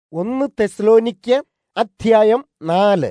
ഒന്ന് തെസ്ലോനിക്ക് അധ്യായം നാല്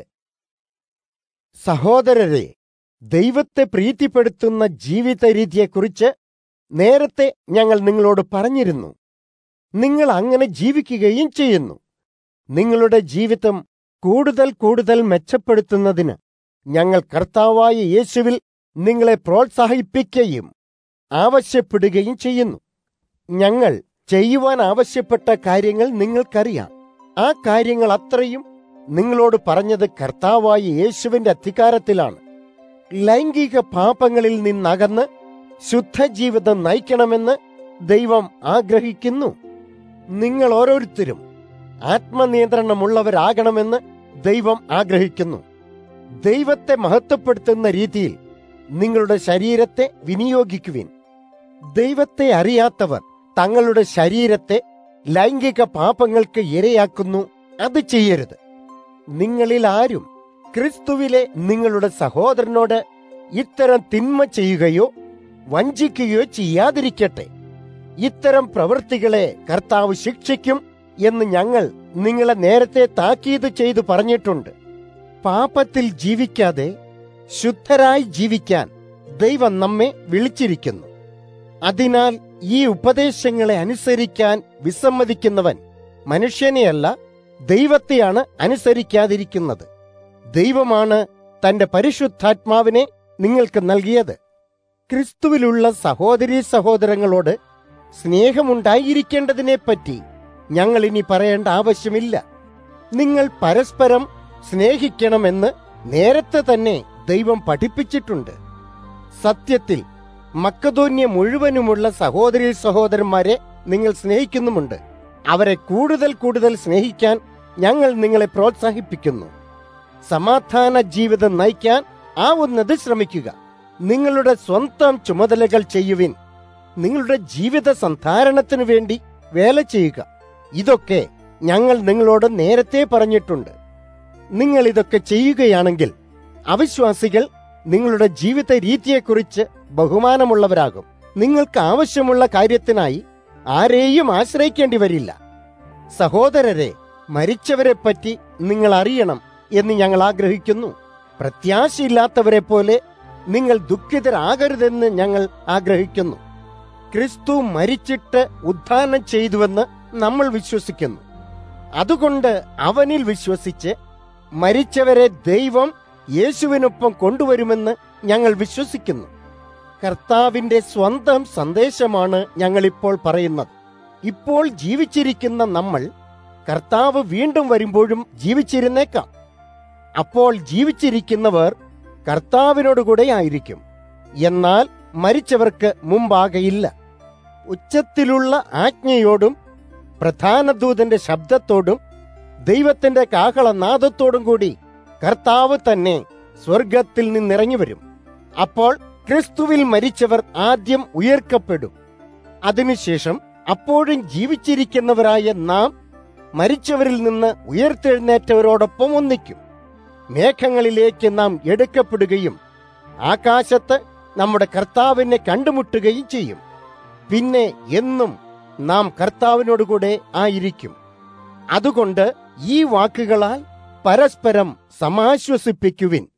സഹോദരരെ ദൈവത്തെ പ്രീതിപ്പെടുത്തുന്ന ജീവിത രീതിയെക്കുറിച്ച് നേരത്തെ ഞങ്ങൾ നിങ്ങളോട് പറഞ്ഞിരുന്നു നിങ്ങൾ അങ്ങനെ ജീവിക്കുകയും ചെയ്യുന്നു നിങ്ങളുടെ ജീവിതം കൂടുതൽ കൂടുതൽ മെച്ചപ്പെടുത്തുന്നതിന് ഞങ്ങൾ കർത്താവായ യേശുവിൽ നിങ്ങളെ പ്രോത്സാഹിപ്പിക്കുകയും ആവശ്യപ്പെടുകയും ചെയ്യുന്നു ഞങ്ങൾ ചെയ്യുവാൻ ആവശ്യപ്പെട്ട കാര്യങ്ങൾ നിങ്ങൾക്കറിയാം ആ കാര്യങ്ങൾ അത്രയും നിങ്ങളോട് പറഞ്ഞത് കർത്താവായ യേശുവിന്റെ അധികാരത്തിലാണ് ലൈംഗിക പാപങ്ങളിൽ നിന്നകന്ന് ശുദ്ധജീവിതം നയിക്കണമെന്ന് ദൈവം ആഗ്രഹിക്കുന്നു നിങ്ങൾ ഓരോരുത്തരും ആത്മനിയന്ത്രണമുള്ളവരാകണമെന്ന് ദൈവം ആഗ്രഹിക്കുന്നു ദൈവത്തെ മഹത്വപ്പെടുത്തുന്ന രീതിയിൽ നിങ്ങളുടെ ശരീരത്തെ വിനിയോഗിക്കുവിൻ ദൈവത്തെ അറിയാത്തവർ തങ്ങളുടെ ശരീരത്തെ ലൈംഗിക പാപങ്ങൾക്ക് ഇരയാക്കുന്നു അത് ചെയ്യരുത് നിങ്ങളിൽ ആരും ക്രിസ്തുവിലെ നിങ്ങളുടെ സഹോദരനോട് ഇത്തരം തിന്മ ചെയ്യുകയോ വഞ്ചിക്കുകയോ ചെയ്യാതിരിക്കട്ടെ ഇത്തരം പ്രവൃത്തികളെ കർത്താവ് ശിക്ഷിക്കും എന്ന് ഞങ്ങൾ നിങ്ങളെ നേരത്തെ താക്കീത് ചെയ്തു പറഞ്ഞിട്ടുണ്ട് പാപത്തിൽ ജീവിക്കാതെ ശുദ്ധരായി ജീവിക്കാൻ ദൈവം നമ്മെ വിളിച്ചിരിക്കുന്നു അതിനാൽ ഈ ഉപദേശങ്ങളെ അനുസരിക്കാൻ വിസമ്മതിക്കുന്നവൻ മനുഷ്യനെയല്ല ദൈവത്തെയാണ് അനുസരിക്കാതിരിക്കുന്നത് ദൈവമാണ് തന്റെ പരിശുദ്ധാത്മാവിനെ നിങ്ങൾക്ക് നൽകിയത് ക്രിസ്തുവിലുള്ള സഹോദരീ സഹോദരങ്ങളോട് സ്നേഹമുണ്ടായിരിക്കേണ്ടതിനെപ്പറ്റി ഞങ്ങൾ ഇനി പറയേണ്ട ആവശ്യമില്ല നിങ്ങൾ പരസ്പരം സ്നേഹിക്കണമെന്ന് നേരത്തെ തന്നെ ദൈവം പഠിപ്പിച്ചിട്ടുണ്ട് സത്യത്തിൽ മക്കതോന്യ മുഴുവനുമുള്ള സഹോദരി സഹോദരന്മാരെ നിങ്ങൾ സ്നേഹിക്കുന്നുമുണ്ട് അവരെ കൂടുതൽ കൂടുതൽ സ്നേഹിക്കാൻ ഞങ്ങൾ നിങ്ങളെ പ്രോത്സാഹിപ്പിക്കുന്നു സമാധാന ജീവിതം നയിക്കാൻ ആവുന്നത് ശ്രമിക്കുക നിങ്ങളുടെ സ്വന്തം ചുമതലകൾ ചെയ്യുവിൻ നിങ്ങളുടെ ജീവിത സന്ധാരണത്തിനു വേണ്ടി വേല ചെയ്യുക ഇതൊക്കെ ഞങ്ങൾ നിങ്ങളോട് നേരത്തെ പറഞ്ഞിട്ടുണ്ട് നിങ്ങൾ ഇതൊക്കെ ചെയ്യുകയാണെങ്കിൽ അവിശ്വാസികൾ നിങ്ങളുടെ ജീവിത രീതിയെക്കുറിച്ച് ബഹുമാനമുള്ളവരാകും നിങ്ങൾക്ക് ആവശ്യമുള്ള കാര്യത്തിനായി ആരെയും ആശ്രയിക്കേണ്ടി വരില്ല സഹോദരരെ മരിച്ചവരെ പറ്റി നിങ്ങൾ അറിയണം എന്ന് ഞങ്ങൾ ആഗ്രഹിക്കുന്നു പ്രത്യാശയില്ലാത്തവരെ പോലെ നിങ്ങൾ ദുഃഖിതരാകരുതെന്ന് ഞങ്ങൾ ആഗ്രഹിക്കുന്നു ക്രിസ്തു മരിച്ചിട്ട് ഉത്ഥാനം ചെയ്തുവെന്ന് നമ്മൾ വിശ്വസിക്കുന്നു അതുകൊണ്ട് അവനിൽ വിശ്വസിച്ച് മരിച്ചവരെ ദൈവം യേശുവിനൊപ്പം കൊണ്ടുവരുമെന്ന് ഞങ്ങൾ വിശ്വസിക്കുന്നു കർത്താവിന്റെ സ്വന്തം സന്ദേശമാണ് ഞങ്ങളിപ്പോൾ പറയുന്നത് ഇപ്പോൾ ജീവിച്ചിരിക്കുന്ന നമ്മൾ കർത്താവ് വീണ്ടും വരുമ്പോഴും ജീവിച്ചിരുന്നേക്കാം അപ്പോൾ ജീവിച്ചിരിക്കുന്നവർ കർത്താവിനോടുകൂടെ ആയിരിക്കും എന്നാൽ മരിച്ചവർക്ക് മുമ്പാകയില്ല ഉച്ചത്തിലുള്ള ആജ്ഞയോടും പ്രധാന ദൂതന്റെ ശബ്ദത്തോടും ദൈവത്തിന്റെ കാഹളനാദത്തോടും കൂടി കർത്താവ് തന്നെ സ്വർഗത്തിൽ നിന്നിറങ്ങി വരും അപ്പോൾ ക്രിസ്തുവിൽ മരിച്ചവർ ആദ്യം ഉയർക്കപ്പെടും അതിനുശേഷം അപ്പോഴും ജീവിച്ചിരിക്കുന്നവരായ നാം മരിച്ചവരിൽ നിന്ന് ഉയർത്തെഴുന്നേറ്റവരോടൊപ്പം ഒന്നിക്കും മേഘങ്ങളിലേക്ക് നാം എടുക്കപ്പെടുകയും ആകാശത്ത് നമ്മുടെ കർത്താവിനെ കണ്ടുമുട്ടുകയും ചെയ്യും പിന്നെ എന്നും നാം കർത്താവിനോടുകൂടെ ആയിരിക്കും അതുകൊണ്ട് ഈ വാക്കുകളാൽ പരസ്പരം സമാശ്വസിപ്പിക്കുവിൻ